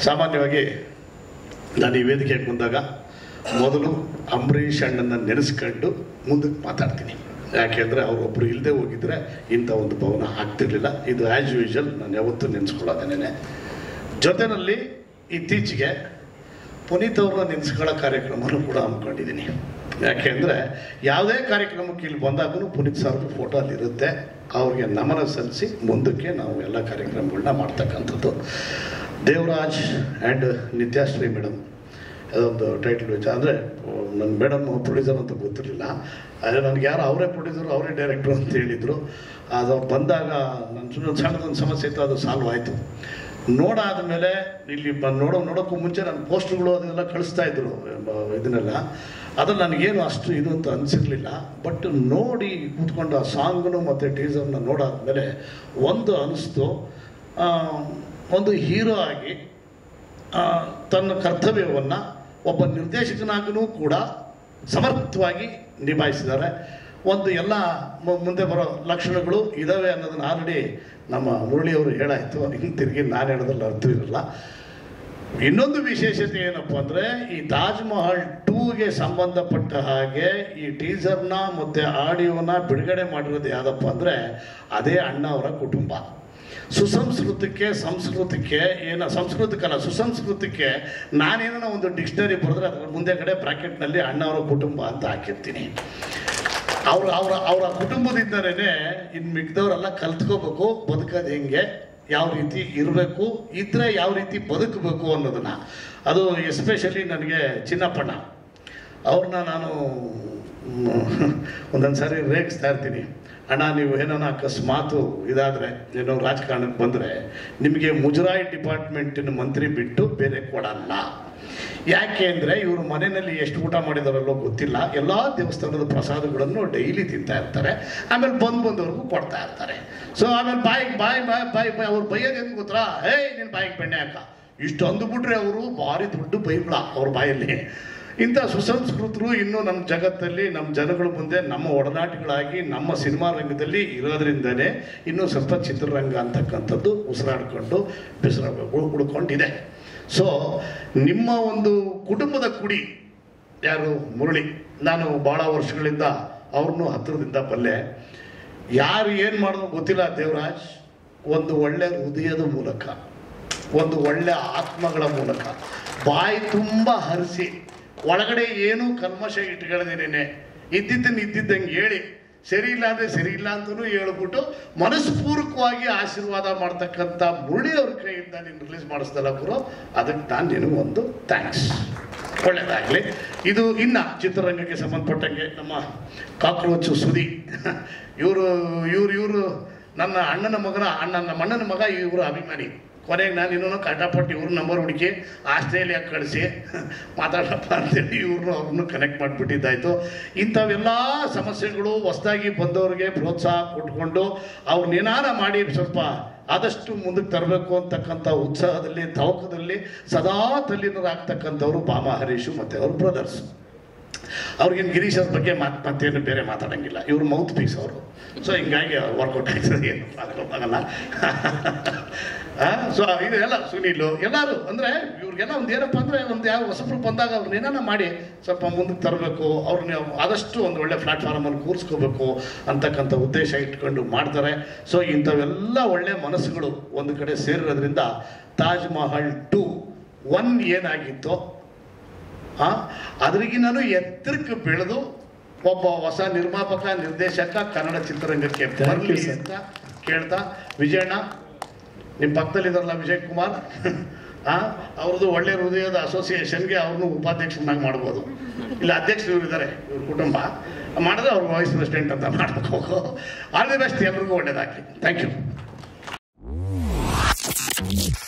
ಸಾಮಾನ್ಯವಾಗಿ ನಾನು ಈ ವೇದಿಕೆಗೆ ಬಂದಾಗ ಮೊದಲು ಅಂಬರೀಷ್ ಅಣ್ಣನ ನೆನೆಸ್ಕೊಂಡು ಮುಂದಕ್ಕೆ ಮಾತಾಡ್ತೀನಿ ಯಾಕೆಂದರೆ ಅವರೊಬ್ಬರು ಇಲ್ಲದೆ ಹೋಗಿದ್ರೆ ಇಂಥ ಒಂದು ಭವನ ಆಗ್ತಿರ್ಲಿಲ್ಲ ಇದು ಆ್ಯಸ್ ಯೂಶಲ್ ನಾನು ಯಾವತ್ತೂ ನೆನೆಸ್ಕೊಳ್ಳೋದೇನೆ ಜೊತೆಯಲ್ಲಿ ಇತ್ತೀಚೆಗೆ ಪುನೀತ್ ಅವ್ರನ್ನ ನೆನೆಸ್ಕೊಳ್ಳೋ ಕಾರ್ಯಕ್ರಮನೂ ಕೂಡ ಹಮ್ಮಿಕೊಂಡಿದ್ದೀನಿ ಯಾಕೆಂದರೆ ಯಾವುದೇ ಕಾರ್ಯಕ್ರಮಕ್ಕೆ ಇಲ್ಲಿ ಬಂದಾಗೂ ಪುನೀತ್ ಸರ್ದು ಫೋಟೋ ಅಲ್ಲಿರುತ್ತೆ ಅವ್ರಿಗೆ ನಮನ ಸಲ್ಲಿಸಿ ಮುಂದಕ್ಕೆ ನಾವು ಎಲ್ಲ ಕಾರ್ಯಕ್ರಮಗಳನ್ನ ಮಾಡ್ತಕ್ಕಂಥದ್ದು ದೇವರಾಜ್ ಆ್ಯಂಡ್ ನಿತ್ಯಾಶ್ರೀ ಮೇಡಮ್ ಅದೊಂದು ಟೈಟಲ್ ವಿಚಾರ ಅಂದರೆ ನನ್ನ ಮೇಡಮ್ ಪ್ರೊಡ್ಯೂಸರ್ ಅಂತ ಗೊತ್ತಿರಲಿಲ್ಲ ಆದರೆ ನನಗೆ ಯಾರು ಅವರೇ ಪ್ರೊಡ್ಯೂಸರ್ ಅವರೇ ಡೈರೆಕ್ಟ್ರು ಅಂತ ಹೇಳಿದರು ಅದು ಬಂದಾಗ ನನ್ನ ಸುಮ್ಮನೆ ಸಣ್ಣದೊಂದು ಸಮಸ್ಯೆ ಇತ್ತು ಅದು ಸಾಲ್ವ್ ಆಯಿತು ನೋಡಾದ ಮೇಲೆ ಇಲ್ಲಿ ಬ- ನೋಡೋ ನೋಡೋಕ್ಕೂ ಮುಂಚೆ ನನ್ನ ಪೋಸ್ಟ್ಗಳು ಅದನ್ನೆಲ್ಲ ಕಳಿಸ್ತಾ ಇದ್ರು ಬ- ಇದನ್ನೆಲ್ಲ ಅದು ನನಗೇನು ಅಷ್ಟು ಇದು ಅಂತ ಅನಿಸಿರ್ಲಿಲ್ಲ ಬಟ್ ನೋಡಿ ಕೂತ್ಕೊಂಡು ಆ ಸಾಂಗ್ನು ಮತ್ತು ಟೀಸರ್ನ ನೋಡಾದ್ಮೇಲೆ ಒಂದು ಅನಿಸ್ತು ಆ, ಒಂದು ಹೀರೋ ಆಗಿ ಆ, ತನ್ನ ಕರ್ತವ್ಯವನ್ನು ಒಬ್ಬ ನಿರ್ದೇಶಕನಾಗೂ ಕೂಡ ಸಮರ್ಥವಾಗಿ ನಿಭಾಯಿಸಿದ್ದಾರೆ ಒಂದು ಎಲ್ಲ ಮು- ಮುಂದೆ ಬರೋ ಲಕ್ಷಣಗಳು ಇದ್ದಾವೆ ಅನ್ನೋದನ್ನ ಆಲ್ರೆಡಿ ನಮ್ಮ ಮುರಳಿಯವರು ಹೇಳಾಯಿತು ಹಿಂತಿರುಗಿ ನಾನು ಹೇಳೋದ್ರಲ್ಲಿ ಅರ್ಥ ಇರಲ್ಲ ಇನ್ನೊಂದು ವಿಶೇಷತೆ ಏನಪ್ಪ ಅಂದರೆ ಈ ತಾಜ್ ಮಹಲ್ ಟೂಗೆ ಸಂಬಂಧಪಟ್ಟ ಹಾಗೆ ಈ ಟೀಸರ್ನ ಮತ್ತು ಆಡಿಯೋನ ಬಿಡುಗಡೆ ಮಾಡಿರೋದು ಯಾವುದಪ್ಪ ಅಂದರೆ ಅದೇ ಅಣ್ಣ ಅವರ ಕುಟುಂಬ ಸುಸಂಸ್ಕೃತಕ್ಕೆ ಸಂಸ್ಕೃತಕ್ಕೆ ಏನ ಸಂಸ್ಕೃತಕ್ಕಲ್ಲ ಸುಸಂಸ್ಕೃತಕ್ಕೆ ನಾನೇನೋ ಒಂದು ಡಿಕ್ಷನರಿ ಬರೆದ್ರೆ ಅದರ ಮುಂದೆ ಕಡೆ ಬ್ರಾಕೆಟ್ನಲ್ಲಿ ಅಣ್ಣ ಅವರ ಕುಟುಂಬ ಅಂತ ಹಾಕಿರ್ತೀನಿ ಅವ್ರ ಅವರ ಅವರ ಕುಟುಂಬದಿಂದಲೇ ಇನ್ನು ಮಿಕ್ದವರೆಲ್ಲ ಕಲ್ತ್ಕೋಬೇಕು ಬದುಕೋದು ಹೆಂಗೆ ಯಾವ ರೀತಿ ಇರಬೇಕು ಇದ್ರೆ ಯಾವ ರೀತಿ ಬದುಕಬೇಕು ಅನ್ನೋದನ್ನ ಅದು ಎಸ್ಪೆಷಲಿ ನನಗೆ ಚಿನ್ನಪ್ಪಣ್ಣ ಅವ್ರನ್ನ ನಾನು ಒಂದೊಂದು ಸಾರಿ ರೇಗಿಸ್ತಾ ಇರ್ತೀನಿ ಅಣ್ಣ ನೀವು ಏನೋ ಅಕಸ್ಮಾತು ಇದಾದರೆ ಏನೋ ರಾಜಕಾರಣಕ್ಕೆ ಬಂದರೆ ನಿಮಗೆ ಮುಜರಾಯಿ ಡಿಪಾರ್ಟ್ಮೆಂಟಿನ ಮಂತ್ರಿ ಬಿಟ್ಟು ಬೇರೆ ಕೊಡಲ್ಲ ಯಾಕೆ ಅಂದರೆ ಇವರು ಮನೆಯಲ್ಲಿ ಎಷ್ಟು ಊಟ ಮಾಡಿದಾರಲ್ಲೋ ಗೊತ್ತಿಲ್ಲ ಎಲ್ಲ ದೇವಸ್ಥಾನದ ಪ್ರಸಾದಗಳನ್ನು ಡೈಲಿ ತಿಂತಾ ಇರ್ತಾರೆ ಆಮೇಲೆ ಬಂದು ಬಂದವ್ರಿಗೂ ಕೊಡ್ತಾ ಇರ್ತಾರೆ ಸೊ ಆಮೇಲೆ ಬಾಯಿಗೆ ಬಾಯಿ ಬಾಯಿ ಬಾಯಿ ಬಾಯಿ ಅವ್ರು ಬೈಯೋದು ಹೆಂಗೆ ಗೊತ್ತಾ ಏಯ್ ನಿನ್ನ ಬಾಯಿಗೆ ಬೆಣ್ಣೆ ಹಾಕ ಇಷ್ಟು ಅಂದುಬಿಟ್ರೆ ಅವರು ಭಾರಿ ದೊಡ್ಡ ಬೈಬ್ಳ ಅವ್ರ ಬಾಯಲ್ಲಿ ಇಂಥ ಸುಸಂಸ್ಕೃತರು ಇನ್ನೂ ನಮ್ಮ ಜಗತ್ತಲ್ಲಿ ನಮ್ಮ ಜನಗಳ ಮುಂದೆ ನಮ್ಮ ಒಡನಾಟಗಳಾಗಿ ನಮ್ಮ ಸಿನಿಮಾ ರಂಗದಲ್ಲಿ ಇರೋದ್ರಿಂದನೇ ಇನ್ನೂ ಸ್ವಲ್ಪ ಚಿತ್ರರಂಗ ಅಂತಕ್ಕಂಥದ್ದು ಉಸಿರಾಡ್ಕೊಂಡು ಬಿಸಿರ ಉಳ್ಕೊಂಡಿದೆ ಸೊ ನಿಮ್ಮ ಒಂದು ಕುಟುಂಬದ ಕುಡಿ ಯಾರು ಮುರಳಿ ನಾನು ಭಾಳ ವರ್ಷಗಳಿಂದ ಅವ್ರನ್ನೂ ಹತ್ತಿರದಿಂದ ಬಲ್ಲೆ ಯಾರು ಏನು ಮಾಡೋದು ಗೊತ್ತಿಲ್ಲ ದೇವರಾಜ್ ಒಂದು ಒಳ್ಳೆ ಹೃದಯದ ಮೂಲಕ ಒಂದು ಒಳ್ಳೆ ಆತ್ಮಗಳ ಮೂಲಕ ಬಾಯಿ ತುಂಬ ಹರಿಸಿ ಒಳಗಡೆ ಏನೂ ಕಲ್ಮಶ ಇಟ್ಕೊಳ್ಳದೇನೆ ಇದ್ದಿದ್ದನ್ನು ಇದ್ದಿದ್ದಂಗೆ ಹೇಳಿ ಸರಿ ಇಲ್ಲ ಅಂದರೆ ಸರಿ ಇಲ್ಲ ಅಂತಲೂ ಹೇಳ್ಬಿಟ್ಟು ಮನಸ್ಪೂರ್ವಕವಾಗಿ ಆಶೀರ್ವಾದ ಮಾಡ್ತಕ್ಕಂಥ ಮುರಳಿಯವ್ರ ಕೈಯಿಂದ ನೀನು ರಿಲೀಸ್ ಮಾಡಿಸ್ದಲ್ಲ ಗುರು ಅದಕ್ಕೆ ನಾನು ನಿನಗೆ ಒಂದು ಥ್ಯಾಂಕ್ಸ್ ಒಳ್ಳೆಯದಾಗಲಿ ಇದು ಇನ್ನು ಚಿತ್ರರಂಗಕ್ಕೆ ಸಂಬಂಧಪಟ್ಟಂಗೆ ನಮ್ಮ ಕಾಕ್ರೋಚು ಸುದಿ ಇವರು ಇವರು ಇವರು ನನ್ನ ಅಣ್ಣನ ಮಗನ ಅಣ್ಣ ನಮ್ಮ ಅಣ್ಣನ ಮಗ ಇವರು ಅಭಿಮಾನಿ ಕೊನೆಗೆ ನಾನು ಇನ್ನೂ ಕಷ್ಟಪಟ್ಟು ಇವ್ರ ನಂಬರ್ ಹುಡುಕಿ ಆಸ್ಟ್ರೇಲಿಯಾಗೆ ಕಳಿಸಿ ಮಾತಾಡಪ್ಪ ಅಂತೇಳಿ ಇವ್ರನ್ನೂ ಅವ್ರನ್ನೂ ಕನೆಕ್ಟ್ ಮಾಡಿಬಿಟ್ಟಿದ್ದಾಯಿತು ಇಂಥವೆಲ್ಲ ಸಮಸ್ಯೆಗಳು ಹೊಸದಾಗಿ ಬಂದವ್ರಿಗೆ ಪ್ರೋತ್ಸಾಹ ಕೊಟ್ಕೊಂಡು ಅವ್ರನ್ನೇನಾರ ಮಾಡಿ ಸ್ವಲ್ಪ ಆದಷ್ಟು ಮುಂದಕ್ಕೆ ತರಬೇಕು ಅಂತಕ್ಕಂಥ ಉತ್ಸಾಹದಲ್ಲಿ ತವಕದಲ್ಲಿ ಸದಾ ತಲ್ಲೀನರಾಗ್ತಕ್ಕಂಥವ್ರು ಬಾಮ ಹರೀಶು ಮತ್ತು ಅವ್ರ ಬ್ರದರ್ಸ್ ಅವ್ರಿಗೇನು ಗಿರೀಶ್ ಅವ್ರ ಬಗ್ಗೆ ಮಾತು ಮತ್ತೇನು ಬೇರೆ ಮಾತಾಡಂಗಿಲ್ಲ ಇವ್ರು ಮೌತ್ ಪೀಸ್ ಅವರು ಸೊ ಹಿಂಗಾಗಿ ವರ್ಕೌಟ್ ಆಗ್ತದೆ ಏನು ಆಗಲ್ಲ ಸೊ ಇದೆಲ್ಲ ಸುನೀಲು ಎಲ್ಲರೂ ಅಂದರೆ ಇವ್ರಿಗೆಲ್ಲ ಒಂದು ಏನಪ್ಪ ಅಂದರೆ ಒಂದು ಯಾವ ಹೊಸಬ್ರು ಬಂದಾಗ ಅವ್ರನ್ನ ಏನಾನ ಮಾಡಿ ಸ್ವಲ್ಪ ಮುಂದಕ್ಕೆ ತರಬೇಕು ಅವ್ರನ್ನ ಆದಷ್ಟು ಒಂದು ಒಳ್ಳೆ ಪ್ಲಾಟ್ಫಾರ್ಮಲ್ಲಿ ಕೂರಿಸ್ಕೋಬೇಕು ಅಂತಕ್ಕಂಥ ಉದ್ದೇಶ ಇಟ್ಕೊಂಡು ಮಾಡ್ತಾರೆ ಸೊ ಇಂಥವೆಲ್ಲ ಒಳ್ಳೆ ಮನಸ್ಸುಗಳು ಒಂದು ಕಡೆ ಸೇರಿರೋದ್ರಿಂದ ತಾಜ್ ಮಹಲ್ ಟು ಒನ್ ಏನಾಗಿತ್ತೋ ಆ ಅದ್ರಿಗಿನೂ ಎತ್ತರಕ್ಕೆ ಬೆಳೆದು ಒಬ್ಬ ಹೊಸ ನಿರ್ಮಾಪಕ ನಿರ್ದೇಶಕ ಕನ್ನಡ ಚಿತ್ರರಂಗಕ್ಕೆ Thank you, ಬರಲಿ sir. ಅಂತ ಕೇಳ್ತಾ ವಿಜಯಣ್ಣ ನಿಮ್ಮ ಪಕ್ಕದಲ್ಲಿದ್ದಾರಲ್ಲ ವಿಜಯ್ ಕುಮಾರ್ ಆ ಅವ್ರದ್ದು ಒಳ್ಳೆ ಹೃದಯದ ಅಸೋಸಿಯೇಷನ್ಗೆ ಅವ್ರನ್ನೂ ಉಪಾಧ್ಯಕ್ಷನಾಗಿ ಮಾಡ್ಬೋದು ಇಲ್ಲ ಅಧ್ಯಕ್ಷರು ಇವ್ರು ಇದ್ದಾರೆ ಇವ್ರ ಕುಟುಂಬ ಮಾಡಿದ್ರೆ ಅವ್ರು ವೈಸ್ ಪ್ರೆಸಿಡೆಂಟ್ ಅಂತ ಮಾಡ್ಬೇಕು ಆಲ್ ದಿ ಬೆಸ್ಟ್ ಎಲ್ರಿಗೂ ಒಳ್ಳೇದಾಗಲಿ ಥ್ಯಾಂಕ್ ಯು